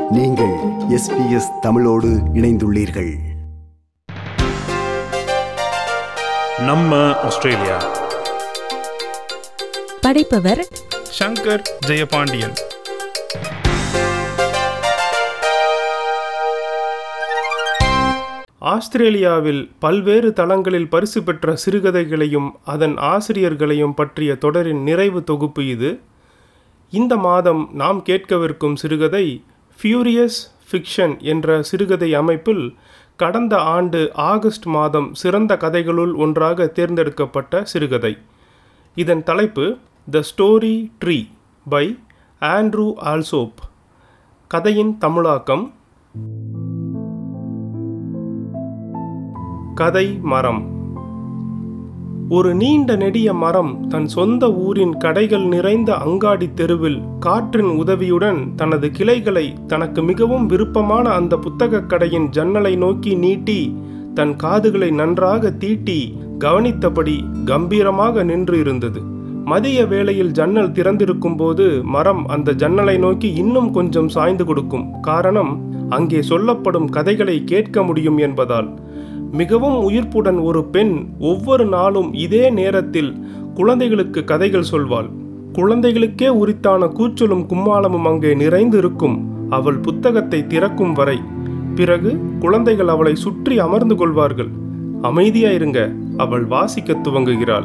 நீங்கள் எஸ்பிஎஸ் தமிழோடு இணைந்துள்ளீர்கள் நம்ம ஆஸ்திரேலியா படைப்பவர் சங்கர் ஜெயபாண்டியன் ஆஸ்திரேலியாவில் பல்வேறு தளங்களில் பரிசு பெற்ற சிறுகதைகளையும் அதன் ஆசிரியர்களையும் பற்றிய தொடரின் நிறைவு தொகுப்பு இது இந்த மாதம் நாம் கேட்கவிருக்கும் சிறுகதை ஃபியூரியஸ் ஃபிக்ஷன் என்ற சிறுகதை அமைப்பில் கடந்த ஆண்டு ஆகஸ்ட் மாதம் சிறந்த கதைகளுள் ஒன்றாக தேர்ந்தெடுக்கப்பட்ட சிறுகதை இதன் தலைப்பு the story tree by Andrew Allsop கதையின் தமிழாக்கம் கதை மரம் ஒரு நீண்ட நெடிய மரம் தன் சொந்த ஊரின் கடைகள் நிறைந்த அங்காடி தெருவில் காற்றின் உதவியுடன் தனது கிளைகளை தனக்கு மிகவும் விருப்பமான அந்த புத்தகக் கடையின் ஜன்னலை நோக்கி நீட்டி தன் காதுகளை நன்றாக தீட்டி கவனித்தபடி கம்பீரமாக நின்று இருந்தது மதிய வேளையில் ஜன்னல் திறந்திருக்கும் போது மரம் அந்த ஜன்னலை நோக்கி இன்னும் கொஞ்சம் சாய்ந்து கொடுக்கும் காரணம் அங்கே சொல்லப்படும் கதைகளை கேட்க முடியும் என்பதால் மிகவும் உயிர்ப்புடன் ஒரு பெண் ஒவ்வொரு நாளும் இதே நேரத்தில் குழந்தைகளுக்கு கதைகள் சொல்வாள் குழந்தைகளுக்கே உரித்தான கூச்சலும் கும்மாளமும் அங்கே நிறைந்து இருக்கும் அவள் புத்தகத்தை திறக்கும் வரை பிறகு குழந்தைகள் அவளை சுற்றி அமர்ந்து கொள்வார்கள் அமைதியாயிருங்க அவள் வாசிக்கத் துவங்குகிறாள்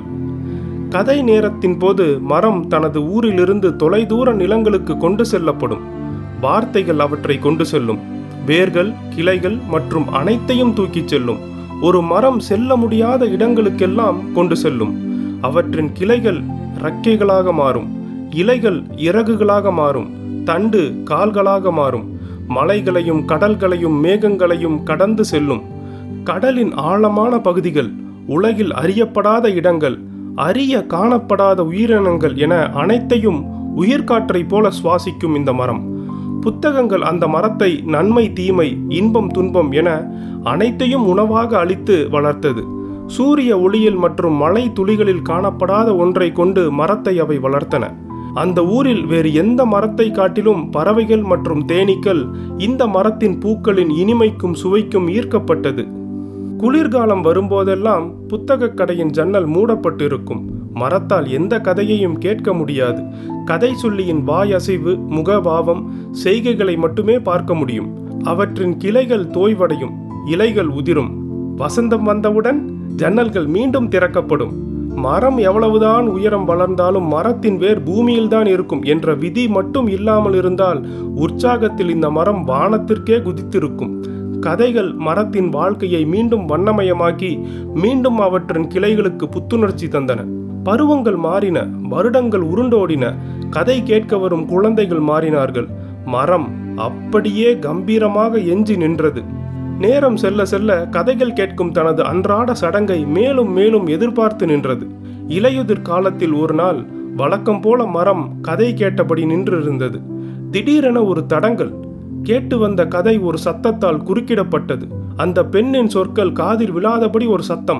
கதை நேரத்தின் போது மரம் தனது ஊரிலிருந்து தொலைதூர நிலங்களுக்கு கொண்டு செல்லப்படும் வார்த்தைகள் அவற்றை கொண்டு செல்லும் வேர்கள் கிளைகள் மற்றும் அனைத்தையும் தூக்கிச் செல்லும் ஒரு மரம் செல்ல முடியாத இடங்களுக்கெல்லாம் கொண்டு செல்லும் அவற்றின் கிளைகள் இறக்கைகளாக மாறும் இலைகள் இறகுகளாக மாறும் தண்டு கால்களாக மாறும் மலைகளையும் கடல்களையும் மேகங்களையும் கடந்து செல்லும் கடலின் ஆழமான பகுதிகள் உலகில் அறியப்படாத இடங்கள் அரிய காணப்படாத உயிரினங்கள் என அனைத்தையும் உயிர்காற்றை போல சுவாசிக்கும் இந்த மரம் புத்தகங்கள் அந்த மரத்தை நன்மை தீமை இன்பம் துன்பம் என அனைத்தையும் உணவாக அளித்து வளர்த்தது சூரிய ஒளியில் மற்றும் மழை துளிகளில் காணப்படாத ஒன்றை கொண்டு மரத்தை அவை வளர்த்தன அந்த ஊரில் வேறு எந்த மரத்தை காட்டிலும் பறவைகள் மற்றும் தேனீக்கள் இந்த மரத்தின் பூக்களின் இனிமைக்கும் சுவைக்கும் ஈர்க்கப்பட்டது குளிர்காலம் வரும்போதெல்லாம் புத்தகக் கடையின் ஜன்னல் மூடப்பட்டிருக்கும் மரத்தால் எந்த கதையையும் கேட்க முடியாது கதை சொல்லியின் வாய் அசைவு முகபாவம் செய்கைகளை மட்டுமே பார்க்க முடியும் அவற்றின் கிளைகள் தோய்வடையும் இலைகள் உதிரும் வசந்தம் வந்தவுடன் ஜன்னல்கள் மீண்டும் திறக்கப்படும் மரம் எவ்வளவுதான் உயரம் வளர்ந்தாலும் மரத்தின் வேர் பூமியில்தான் இருக்கும் என்ற விதி மட்டும் இல்லாமல் இருந்தால் உற்சாகத்தில் இந்த மரம் வானத்திற்கே குதித்திருக்கும் கதைகள் மரத்தின் வாழ்க்கையை மீண்டும் வண்ணமயமாக்கி மீண்டும் அவற்றின் கிளைகளுக்கு புத்துணர்ச்சி தந்தன பருவங்கள் மாறின வருடங்கள் உருண்டோடின கதை கேட்க வரும் குழந்தைகள் மாறினார்கள் மரம் அப்படியே கம்பீரமாக எஞ்சி நின்றது நேரம் செல்ல செல்ல கதைகள் கேட்கும் தனது அன்றாட சடங்கை மேலும் மேலும் எதிர்பார்த்து நின்றது இலையுதிர் காலத்தில் ஒரு நாள் வழக்கம் போல மரம் கதை கேட்டபடி நின்றிருந்தது திடீரென ஒரு தடங்கல் கேட்டு வந்த கதை ஒரு சத்தத்தால் குறுக்கிடப்பட்டது அந்த பெண்ணின் சொற்கள் காதில் விழாதபடி ஒரு சத்தம்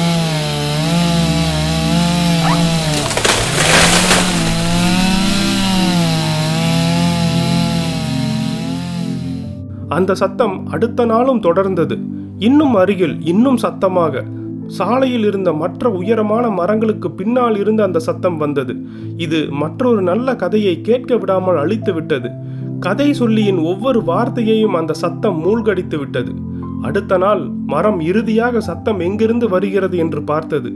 அந்த சத்தம் அடுத்த நாளும் தொடர்ந்தது இன்னும் அருகில் இன்னும் சத்தமாக சாலையில் இருந்த மற்ற உயரமான மரங்களுக்கு பின்னால் இருந்து அந்த சத்தம் வந்தது இது மற்றொரு நல்ல கதையை கேட்க விடாமல் அழித்து விட்டது கதை சொல்லியின் ஒவ்வொரு வார்த்தையையும் அந்த சத்தம் மூழ்கடித்து விட்டது அடுத்த நாள் மரம் இறுதியாக சத்தம் எங்கிருந்து வருகிறது என்று பார்த்தது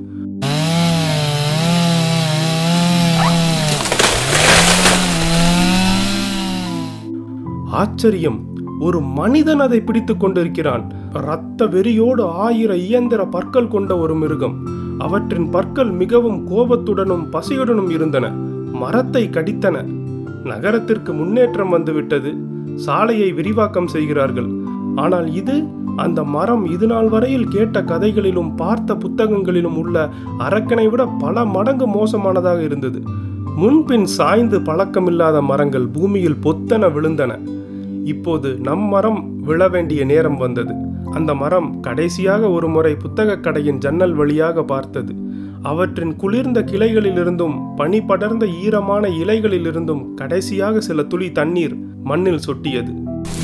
ஆச்சரியம் ஒரு மனிதன் அதை பிடித்துக் கொண்டிருக்கிறான் இரத்த வெறியோடு ஆயிர இயந்திர பற்கள் கொண்ட ஒரு மிருகம் அவற்றின் பற்கள் மிகவும் கோபத்துடனும் பசியுடனும் இருந்தன மரத்தை கடித்தன நகரத்திற்கு முன்னேற்றம் வந்துவிட்டது சாலையை விரிவாக்கம் செய்கிறார்கள் ஆனால் இது அந்த மரம் இதுநாள் வரையில் கேட்ட கதைகளிலும் பார்த்த புத்தகங்களிலும் உள்ள அரக்கனை விட பல மடங்கு மோசமானதாக இருந்தது முன்பின் சாய்ந்து பழக்கமில்லாத மரங்கள் பூமியில் பொத்தன விழுந்தன இப்போது நம் மரம் விழ வேண்டிய நேரம் வந்தது அந்த மரம் கடைசியாக ஒரு முறை புத்தகக் கடையின் ஜன்னல் வழியாக பார்த்தது அவற்றின் குளிர்ந்த கிளைகளிலிருந்தும் பனி படர்ந்த ஈரமான இலைகளிலிருந்தும் கடைசியாக சில துளி தண்ணீர் மண்ணில் சொட்டியது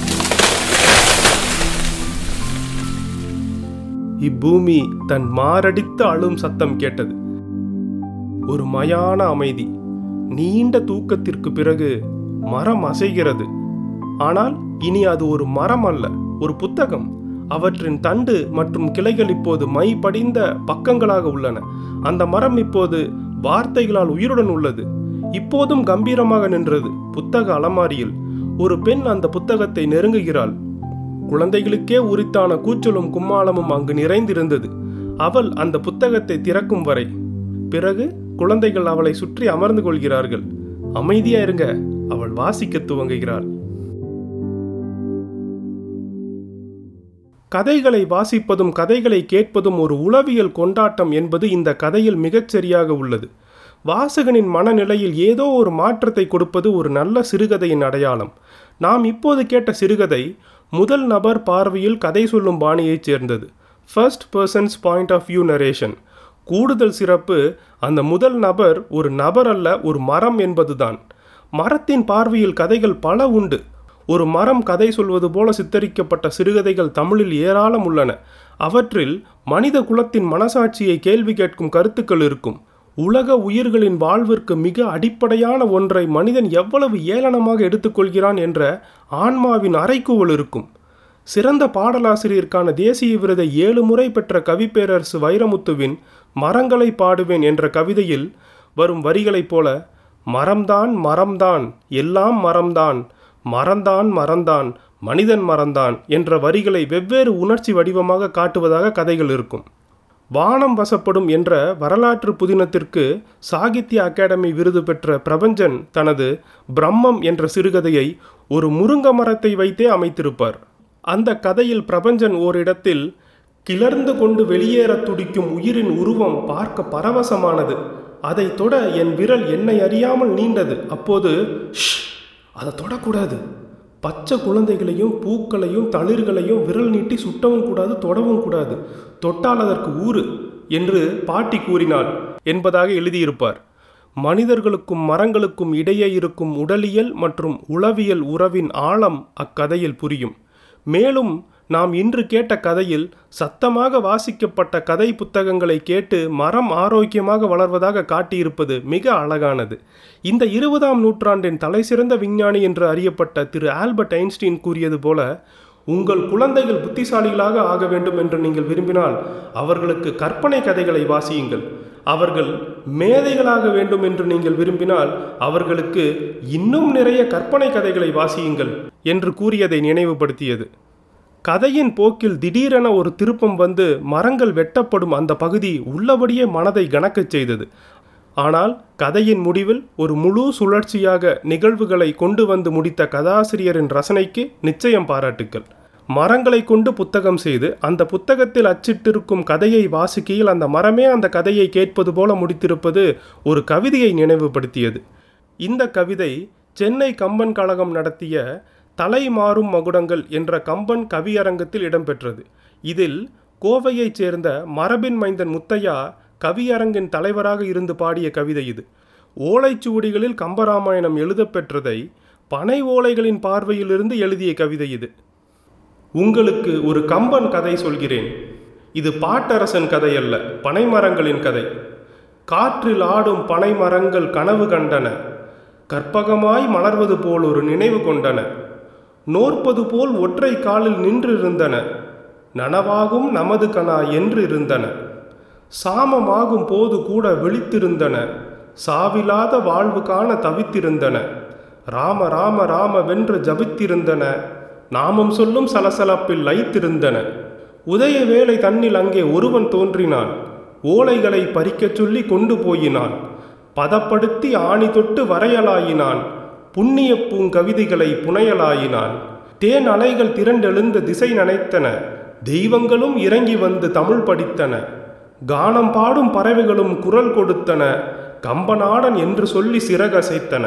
இப்பூமி தன் மாரடித்து அழும் சத்தம் கேட்டது ஒரு மயான அமைதி நீண்ட தூக்கத்திற்கு பிறகு மரம் அசைகிறது ஆனால் இனி அது ஒரு மரம் அல்ல ஒரு புத்தகம் அவற்றின் தண்டு மற்றும் கிளைகள் இப்போது மை படிந்த பக்கங்களாக உள்ளன அந்த மரம் இப்போது வார்த்தைகளால் உயிருடன் உள்ளது இப்போதும் கம்பீரமாக நின்றது புத்தக அலமாரியில் ஒரு பெண் அந்த புத்தகத்தை நெருங்குகிறாள் குழந்தைகளுக்கே உரித்தான கூச்சலும் கும்மாளமும் அங்கு நிறைந்திருந்தது அவள் அந்த புத்தகத்தை திறக்கும் வரை பிறகு குழந்தைகள் அவளை சுற்றி அமர்ந்து கொள்கிறார்கள் அமைதியா இருங்க அவள் வாசிக்க துவங்குகிறாள் கதைகளை வாசிப்பதும் கதைகளை கேட்பதும் ஒரு உளவியல் கொண்டாட்டம் என்பது இந்த கதையில் மிகச் சரியாக உள்ளது வாசகனின் மனநிலையில் ஏதோ ஒரு மாற்றத்தை கொடுப்பது ஒரு நல்ல சிறுகதையின் அடையாளம் நாம் இப்போது கேட்ட சிறுகதை முதல் நபர் பார்வையில் கதை சொல்லும் பாணியைச் சேர்ந்தது first persons point of view narration கூடுதல் சிறப்பு அந்த முதல் நபர் ஒரு நபர் அல்ல ஒரு மரம் என்பதுதான் மரத்தின் பார்வையில் கதைகள் பல உண்டு ஒரு மரம் கதை சொல்வது போல சித்தரிக்கப்பட்ட சிறுகதைகள் தமிழில் ஏராளம் உள்ளன அவற்றில் மனித குலத்தின் மனசாட்சியை கேள்வி கேட்கும் கருத்துக்கள் இருக்கும் உலக உயிர்களின் வாழ்விற்கு மிக அடிப்படையான ஒன்றை மனிதன் எவ்வளவு ஏளனமாக எடுத்துக்கொள்கிறான் என்ற ஆன்மாவின் அறைக்கூவல் இருக்கும் சிறந்த பாடலாசிரியருக்கான தேசிய விருதை ஏழு முறை பெற்ற கவிப்பேரரசு வைரமுத்துவின் மரங்களை பாடுவேன் என்ற கவிதையில் வரும் வரிகளைப் போல மரம்தான் மரம்தான் எல்லாம் மரம்தான் மறந்தான் மறந்தான் மனிதன் மறந்தான் என்ற வரிகளை வெவ்வேறு உணர்ச்சி வடிவமாக காட்டுவதாக கதைகள் இருக்கும் வானம் வசப்படும் என்ற வரலாற்று புதினத்திற்கு சாகித்ய அகாடமி விருது பெற்ற பிரபஞ்சன் தனது பிரம்மம் என்ற சிறுகதையை ஒரு முருங்க மரத்தை வைத்தே அமைத்திருப்பார் அந்த கதையில் பிரபஞ்சன் ஓரிடத்தில் கிளர்ந்து கொண்டு வெளியேறத் துடிக்கும் உயிரின் உருவம் பார்க்க பரவசமானது அதை தொட என் விரல் என்னை அறியாமல் நீண்டது அப்போது ஷ் அதை தொடக்கூடாது பச்சை குழந்தைகளையும் பூக்களையும் தளிர்களையும் விரல் நீட்டி சுட்டவும் கூடாது தொடவும் கூடாது தொட்டால் அதற்கு ஊறு என்று பாட்டி கூறினாள் என்பதாக எழுதியிருப்பார் மனிதர்களுக்கும் மரங்களுக்கும் இடையே இருக்கும் உடலியல் மற்றும் உளவியல் உறவின் ஆழம் அக்கதையில் புரியும் மேலும் நாம் இன்று கேட்ட கதையில் சத்தமாக வாசிக்கப்பட்ட கதை புத்தகங்களை கேட்டு மரம் ஆரோக்கியமாக வளர்வதாக காட்டியிருப்பது மிக அழகானது இந்த இருபதாம் நூற்றாண்டின் தலைசிறந்த விஞ்ஞானி என்று அறியப்பட்ட திரு ஆல்பர்ட் ஐன்ஸ்டீன் கூறியது போல உங்கள் குழந்தைகள் புத்திசாலிகளாக ஆக வேண்டும் என்று நீங்கள் விரும்பினால் அவர்களுக்கு கற்பனை கதைகளை வாசியுங்கள் அவர்கள் மேதைகளாக வேண்டும் என்று நீங்கள் விரும்பினால் அவர்களுக்கு இன்னும் நிறைய கற்பனை கதைகளை வாசியுங்கள் என்று கூறியதை நினைவுபடுத்தியது கதையின் போக்கில் திடீரென ஒரு திருப்பம் வந்து மரங்கள் வெட்டப்படும் அந்த பகுதி உள்ளபடியே மனதை கணக்கச் செய்தது ஆனால் கதையின் முடிவில் ஒரு முழு சுழற்சியாக நிகழ்வுகளை கொண்டு வந்து முடித்த கதாசிரியரின் ரசனைக்கு நிச்சயம் பாராட்டுக்கள் மரங்களை கொண்டு புத்தகம் செய்து அந்த புத்தகத்தில் அச்சிட்டிருக்கும் கதையை வாசிக்கையில் அந்த மரமே அந்த கதையை கேட்பது போல முடித்திருப்பது ஒரு கவிதையை நினைவுபடுத்தியது இந்த கவிதை சென்னை கம்பன் கழகம் நடத்திய தலை மாறும் மகுடங்கள் என்ற கம்பன் கவியரங்கத்தில் இடம்பெற்றது இதில் கோவையைச் சேர்ந்த மரபின் மைந்தன் முத்தையா கவியரங்கின் தலைவராக இருந்து பாடிய கவிதை இது ஓலைச்சுவடிகளில் கம்பராமாயணம் எழுதப்பெற்றதை பனை ஓலைகளின் பார்வையிலிருந்து எழுதிய கவிதை இது உங்களுக்கு ஒரு கம்பன் கதை சொல்கிறேன் இது பாட்டரசன் கதை அல்ல பனைமரங்களின் கதை காற்றில் ஆடும் பனைமரங்கள் கனவு கண்டன கற்பகமாய் மலர்வது போல் ஒரு நினைவு கொண்டன நோற்பது போல் ஒற்றை காலில் நின்றிருந்தன நனவாகும் நமது கனா என்று இருந்தன சாமமாகும் போது கூட விழித்திருந்தன சாவிலாத வாழ்வு காண தவித்திருந்தன ராம ராம ராம வென்று ஜபித்திருந்தன நாமம் சொல்லும் சலசலப்பில் லைத்திருந்தன உதய வேளை தன்னில் அங்கே ஒருவன் தோன்றினான் ஓலைகளை பறிக்கச் சொல்லி கொண்டு போயினான் பதப்படுத்தி ஆணி தொட்டு வரையலாயினான் புண்ணிய பூங்கவிதைகளை புனையலாயினான் தேன் அலைகள் திரண்டெழுந்த திசை நனைத்தன தெய்வங்களும் இறங்கி வந்து தமிழ் படித்தன கானம் பாடும் பறவைகளும் குரல் கொடுத்தன கம்பநாடன் என்று சொல்லி சிறகசைத்தன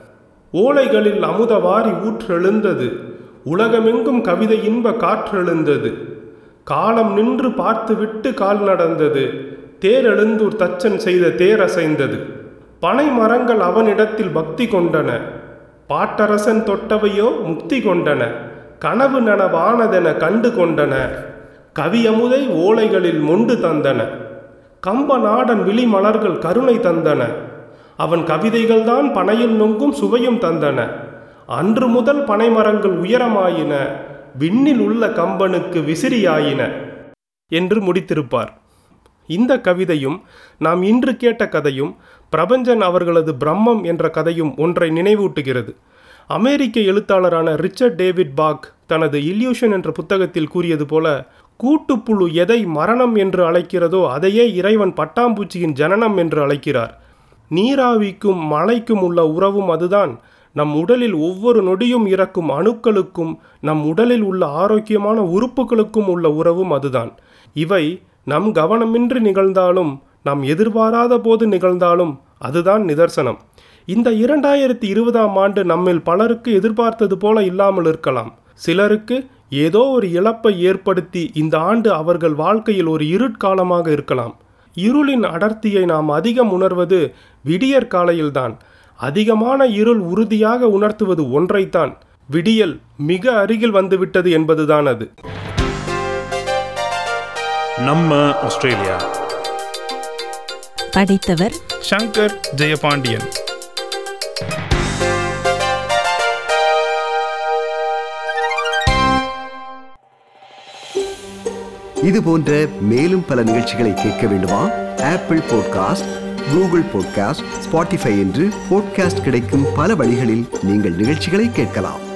ஓலைகளில் அமுத வாரி ஊற்றெழுந்தது உலகமெங்கும் கவிதை இன்ப காற்றெழுந்தது காலம் நின்று பார்த்துவிட்டு கால் நடந்தது தேரெழுந்தூர் தச்சன் செய்த தேரசைந்தது பனை மரங்கள் அவனிடத்தில் பக்தி கொண்டன பாட்டரசன் தொட்டவையோ முக்தி கொண்டன கனவு நனவானதென கண்டு கொண்டன கவியமுதை ஓலைகளில் மொண்டு தந்தன கம்ப நாடன் விழிமலர்கள் கருணை தந்தன அவன் கவிதைகள்தான் பனையில் நொங்கும் சுவையும் தந்தன அன்று முதல் பனைமரங்கள் உயரமாயின விண்ணில் உள்ள கம்பனுக்கு விசிறியாயின என்று முடித்திருப்பார் இந்த கவிதையும் நாம் இன்று கேட்ட கதையும் பிரபஞ்சன் அவர்களது பிரம்மம் என்ற கதையும் ஒன்றை நினைவூட்டுகிறது அமெரிக்க எழுத்தாளரான ரிச்சர்ட் டேவிட் பாக் தனது இல்யூஷன் என்ற புத்தகத்தில் கூறியது போல கூட்டுப்புழு எதை மரணம் என்று அழைக்கிறதோ அதையே இறைவன் பட்டாம்பூச்சியின் ஜனனம் என்று அழைக்கிறார் நீராவிக்கும் மழைக்கும் உள்ள உறவும் அதுதான் நம் உடலில் ஒவ்வொரு நொடியும் இறக்கும் அணுக்களுக்கும் நம் உடலில் உள்ள ஆரோக்கியமான உறுப்புகளுக்கும் உள்ள உறவும் அதுதான் இவை நம் கவனமின்றி நிகழ்ந்தாலும் நாம் எதிர்பாராத போது நிகழ்ந்தாலும் அதுதான் நிதர்சனம் இந்த இரண்டாயிரத்தி இருபதாம் ஆண்டு நம்மில் பலருக்கு எதிர்பார்த்தது போல இல்லாமல் இருக்கலாம் சிலருக்கு ஏதோ ஒரு இழப்பை ஏற்படுத்தி இந்த ஆண்டு அவர்கள் வாழ்க்கையில் ஒரு இருட்காலமாக இருக்கலாம் இருளின் அடர்த்தியை நாம் அதிகம் உணர்வது விடியற் காலையில்தான் அதிகமான இருள் உறுதியாக உணர்த்துவது ஒன்றைத்தான் விடியல் மிக அருகில் வந்துவிட்டது என்பதுதான் அது நம்ம ஆஸ்திரேலியா படித்தவர் சங்கர் ஜெயபாண்டியன் இது போன்ற மேலும் பல நிகழ்ச்சிகளை கேட்க வேண்டுமா Apple podcast Google podcast Spotify என்று பாட்காஸ்ட் கிடைக்கும் பல வழிகளில் நீங்கள் நிகழ்ச்சிகளை கேட்கலாம்